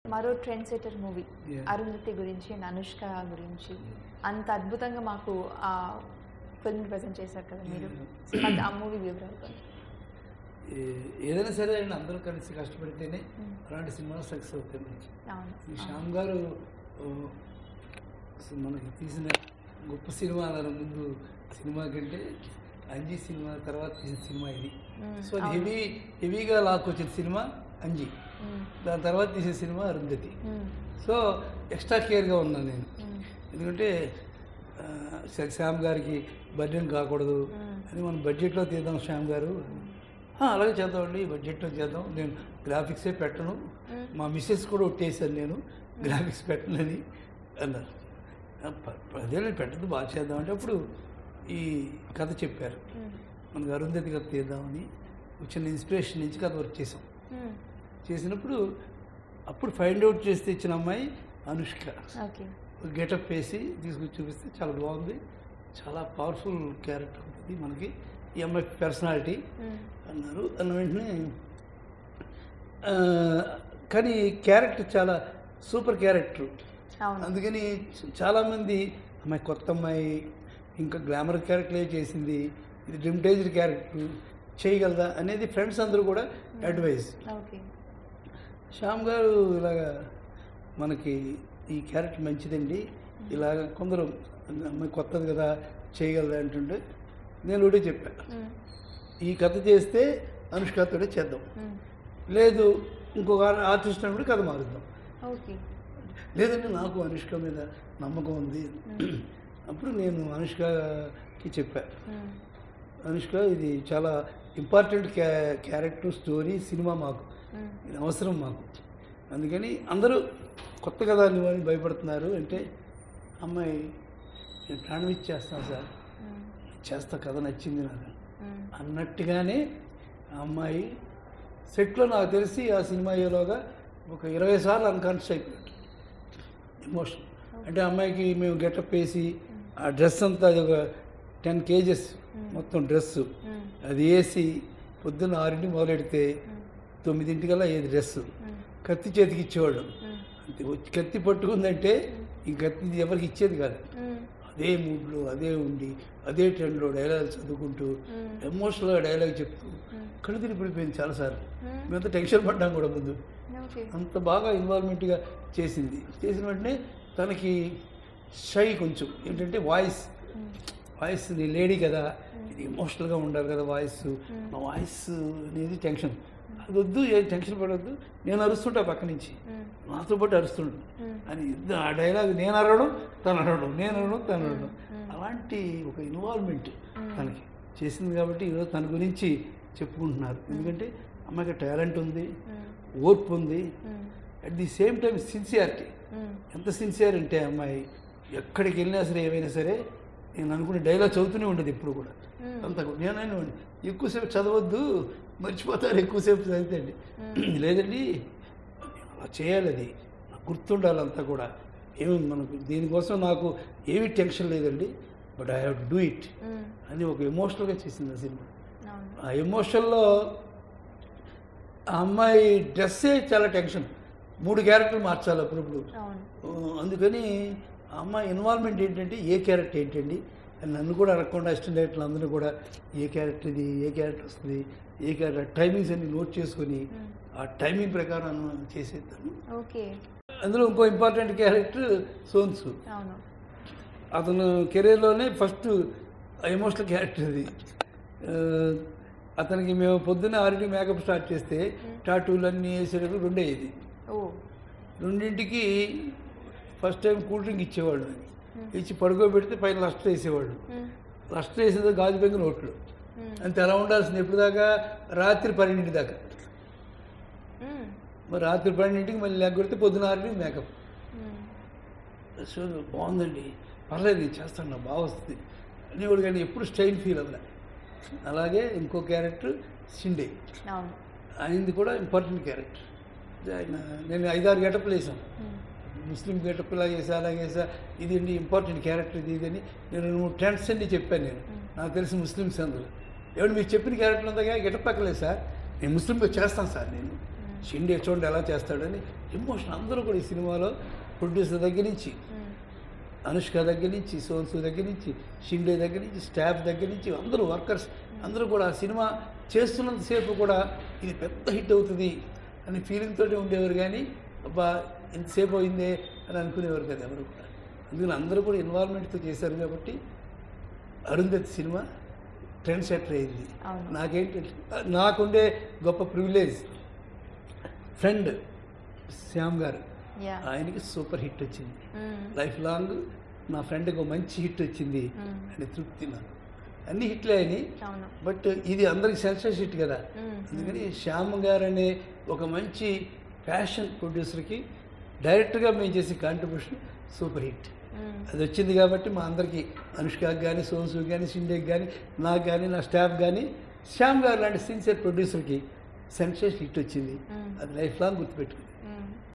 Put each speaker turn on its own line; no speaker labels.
మరో trend setter movie
Yeah.
Arundhati గురించి and Anushka గురించి అంత అద్భుతంగా మాకు ఆ ఫిల్మ్ ప్రజెంట్ చేశారు కదా మీరు
Yeah.
సో మాకు ఆ మూవీ వివరాలు కొంచెం.
ఏ- ఏదైనా సరే అండి అందరూ కలిసి కష్టపడితేనే
Mm.
అలాంటి సినిమాలు సక్సెస్ అవుతాయి మనకి
అవును
ఈ
అవును.
శ్యామ్ గారు ఓ, అసలు మనకి తీసిన గొప్ప సినిమా అన్నారు ముందు సినిమా కంటే అంజీ సినిమా తర్వాత తీసిన సినిమా ఇది
Mm,
సో అది
అవును.
హెవీ హెవీగా లాక్కొచ్చిన సినిమా అంజీ
Mm,
దాని తర్వాత తీసిన సినిమా అరుంధతి
mm,
సో ఎక్స్ట్రా కేర్గా ఉన్నాను నేను
mm,
ఎందుకంటే ఆ, శ- శ్యామ్ గారికి బడ్జెట్ కాకూడదు
Mm.
అని మనం బడ్జెట్లో తీద్దాం శ్యామ్ గారు "ఆ, అలాగే చేద్దామండి బడ్జెట్లో చేద్దాం నేను గ్రాఫిక్సే పెట్టను
Mm.
మా మిస్సెస్ కూడా ఒట్టేశాను నేను గ్రాఫిక్స్ పెట్టనని అన్నారు "ఆ, ప- అదేలే పెట్టదు బాగా చేద్దాం అంటే అప్పుడు ఈ కథ చెప్పారు
mm,
మనకు అరుంధతి కథ తీద్దామని వచ్చిన ఇన్స్పిరేషన్ నుంచి కథ వర్క్ చేసాం
mm.
చేసినప్పుడు అప్పుడు ఫైండ్ అవుట్ చేస్తే ఇచ్చిన అమ్మాయి అనుష్క
ఓకే
గెటప్ వేసి తీసుకొచ్చి చూపిస్తే చాలా బాగుంది చాలా పవర్ఫుల్ క్యారెక్టర్ ఉంటుంది మనకి ఈ అమ్మాయి పర్సనాలిటీ
Mm,
అన్నారు అన్న వెంటనే ఆ, కానీ క్యారెక్టర్ చాలా సూపర్ క్యారెక్టర్
అవును
అందుకని చాలామంది అమ్మాయి కొత్త అమ్మాయి ఇంకా గ్లామర్ క్యారెక్టరే చేసింది ఇది డ్రిమ్టైజ్డ్ క్యారెక్టర్ చేయగలదా అనేది ఫ్రెండ్స్ అందరూ కూడా అడ్వైస్
ఓకే
శ్యామ్ గారు ఇలాగా మనకి ఈ క్యారెక్టర్ మంచిదండి ఇలాగ కొందరు అమ్మాయి కొత్తది కదా చేయగలదా అంటుంటే నేను ఒకటే చెప్పాను
Mm,
ఈ కథ చేస్తే అనుష్కతోనే చేద్దాం
mm.
లేదు ఇంకొక ఆర్టిస్ట్ కూడా కథ మారుద్దాం
ఓకే
లేదంటే నాకు అనుష్క మీద నమ్మకం ఉంది అప్పుడు నేను అనుష్కకి చెప్పాను
Mm,
అనుష్క ఇది చాలా ఇంపార్టెంట్ క్యా క్యారెక్టర్ స్టోరీ సినిమా మాకు
mm,
ఇది అవసరం మాకు అందుకని అందరూ కొత్త కదా అని భయపడుతున్నారు అంటే అమ్మాయి నేను ప్రాణం ఇచ్చేస్తాను సార్
mm,
చేస్తా కథ నచ్చింది నాకు
mm.
అన్నట్టుగానే ఆ అమ్మాయి సెట్లో నాకు తెలిసి ఆ సినిమా అయ్యేలోగా ఒక ఇరవై సార్లు అన్కాన్షియస్ అయిపోయాడు ఎమోషన్ అంటే ఆ అమ్మాయికి మేము గెటప్ వేసి ఆ డ్రెస్ అంతా అది ఒక టెన్ కేజెస్ మొత్తం డ్రెస్సు
Mm,
అది వేసి పొద్దున్న ఆరింటికి మొదలెడితే
mm,
తొమ్మిదింటికల్లా ఏది డ్రెస్సు
mm,
కత్తి చేతికి ఇచ్చేవాడు
mm,
అంతే వచ్చి కత్తి పట్టుకుందంటే ఈ కత్తి ఎవరికి ఇచ్చేది కాదు
mm,
అదే మూడ్లో అదే ఉండి అదే ట్రెండ్లో డైలాగ్ చదువుకుంటూ
Mm.
ఎమోషనల్గా డైలాగ్ చెప్తూ
mm,
కళ్ళు తిరిగి పడిపోయింది చాలాసార్లు
mm.
మేమంతా టెన్షన్ పడ్డాం కూడా ముందు
ఓకే
అంత బాగా ఇన్వాల్వ్మెంట్గా చేసింది చేసిన వెంటనే తనకి షై కొంచెం ఏంటంటే వాయిస్
Mm,
వాయిస్ నీ లేడీ కదా ఇది ఎమోషనల్గా ఉండాలి కదా వాయిస్
Mm.
నా వాయిస్ అనేది టెన్షన్ అది వద్దు ఏం టెన్షన్ పడవద్దు నేను అరుస్తుంటా పక్క నుంచి
mm,
నాతో పాటు అరుస్తుండు
mm,
అని ఇద్దరు ఆ డైలాగ్ నేను అరవడం తను అరవడం నేను అరవడం తను అరవడం
Mm.
అలాంటి ఒక ఇన్వాల్వ్మెంట్
Mm.
తనకి చేసింది కాబట్టి ఈరోజు తన గురించి చెప్పుకుంటున్నారు ఎందుకంటే అమ్మాయికి టాలెంట్ ఉంది
mm,
ఓర్పు ఉంది
mm,
at the same time sincerity
mm,
ఎంత సిన్సియర్ అంటే ఆ అమ్మాయి ఎక్కడికి వెళ్ళినా సరే ఏమైనా సరే నేను అనుకునే డైలాగ్ చదువుతూనే ఉండేది ఎప్పుడు కూడా
Mm.
అంత కూడా నేను ఎక్కువసేపు చదవద్దు మర్చిపోతారు ఎక్కువసేపు చదివితే లేదండి అలా చేయాలి అది నాకు గుర్తుండాలి అంతా కూడా ఏమి మనకు దీనికోసం నాకు ఏమీ టెన్షన్ లేదండి but I have to do it
mm.
అని ఒక ఎమోషనల్గా చేసింది ఆ సినిమా
అవును
ఆ ఎమోషన్లో ఆ అమ్మాయి డ్రెస్సే చాలా టెన్షన్ మూడు క్యారెక్టర్లు మార్చాలి అప్పుడప్పుడు
అవును
ఆ, అందుకని ఆ అమ్మాయి ఇన్వాల్వ్మెంట్ ఏంటంటే ఏ క్యారెక్టర్ ఏంటండి అని నన్ను కూడా అడగకుండా అసిస్టెంట్ డైరెక్టర్లు అందరూ కూడా ఏ క్యారెక్టర్ ఇది ఏ క్యారెక్టర్ వస్తుంది ఏ క్యారెక్టర్ టైమింగ్స్ అన్ని నోట్ చేసుకొని
Mm.
ఆ టైమింగ్ ప్రకారం చేసేద్దాను
ఓకే
అందులో ఇంకో ఇంపార్టెంట్ క్యారెక్టర్ సోన్సు
అవును
అతను కెరీర్లోనే ఫస్ట్ ఎమోషనల్ క్యారెక్టర్ అది ఆ, అతనికి మేము పొద్దున్న ఆరింటికి మేకప్ స్టార్ట్ చేస్తే టాటూలు అన్నీ వేసేటప్పుడు రెండే ఇది
ఓ
రెండింటికి ఫస్ట్ టైం కూల్ డ్రింక్ ఇచ్చేవాళ్ళు ఇచ్చి పడుకోబెడితే పైన లస్టర్ వేసేవాళ్ళు
mm,
లస్టర్ వేసేది గాజు బెంగ నోట్లు
mm,
అంతే ఎలా ఉండాల్సింది ఎప్పుడు దాకా రాత్రి పన్నెండింటి దాకా
mm,
మరి రాత్రి పన్నెండింటికి మళ్ళీ లేకపోతే పొద్దున ఆరింటికి మేకప్
mm.
సో బాగుందండి పర్లేదు నేను చేస్తాను నాకు బాగా వస్తుంది అనేవాడు కానీ ఎప్పుడు స్టైల్ ఫీల్ అవ్వలే అలాగే ఇంకో క్యారెక్టర్ షిండే
అవును
ఆయనది కూడా ఇంపార్టెంట్ క్యారెక్టర్ ఆయన నేను ఐదారు గెటప్లు వేసాను
mm,
ముస్లిం గెటప్ ఇలా చేసా అలా చేసా ఇది అండి ఇంపార్టెంట్ క్యారెక్టర్ ఇది ఇదని నేను రెండు మూడు ట్రెండ్స్ అన్ని చెప్పాను నేను నాకు తెలిసి ముస్లిమ్స్ అందరూ ఎవరు మీరు చెప్పిన క్యారెక్టర్ ఉందా గెటప్ ఎక్కలేదు సార్ నేను ముస్లింగా చేస్తాను సార్ నేను
mm.
షిండే చూడండి ఎలా చేస్తాడని ఎమోషన్ అందరూ కూడా ఈ సినిమాలో ప్రొడ్యూసర్ దగ్గర నుంచి
మ్మ్.
అనుష్క దగ్గర నుంచి సోన్సు దగ్గర నుంచి షిండే దగ్గర నుంచి స్టాఫ్ దగ్గర నుంచి అందరూ వర్కర్స్ అందరూ కూడా ఆ సినిమా చేస్తున్నంతసేపు కూడా ఇది పెద్ద హిట్ అవుతుంది అనే ఫీలింగ్ తోటి ఉండేవారు కానీ అబ్బా ఎంతసేపు అయిందే అని అనుకునేవారు కదా ఎవరు కూడా అందుకని అందరూ కూడా ఇన్వాల్వ్మెంట్తో చేశారు కాబట్టి అరుంధతి సినిమా ట్రెండ్ సెటర్ అయింది
అవును.
నాకేంటంటే నాకుండే గొప్ప ప్రివిలేజ్ ఫ్రెండ్ శ్యామ్ గారు
యా
ఆయనకి సూపర్ హిట్ వచ్చింది
మ్మ్.
లైఫ్ లాంగ్ నా ఫ్రెండ్కి ఒక మంచి హిట్ వచ్చింది
మ్మ్.
అని తృప్తి నాకు అన్ని హిట్లే అయినాయి
అవును
బట్ ఇది అందరికి సెన్సెస్ హిట్ కదా
మ్మ్.
అందుకని శ్యామ్ గారు అనే ఒక మంచి ఫ్యాషన్ ప్రొడ్యూసర్కి డైరెక్ట్గా మేము చేసే కాంట్రిబ్యూషన్ సూపర్ హిట్
మ్మ్.
అది వచ్చింది కాబట్టి మా అందరికీ అనుష్కకి కానీ సోన్సు కానీ షిండేకి కానీ నాకు కానీ నా స్టాఫ్ కానీ శ్యామ్ గారు లాంటి సిన్సియర్ ప్రొడ్యూసర్కి సెన్సేషన్ హిట్ వచ్చింది
మ్మ్.
అది లైఫ్ లాంగ్ గుర్తుపెట్టుకుంది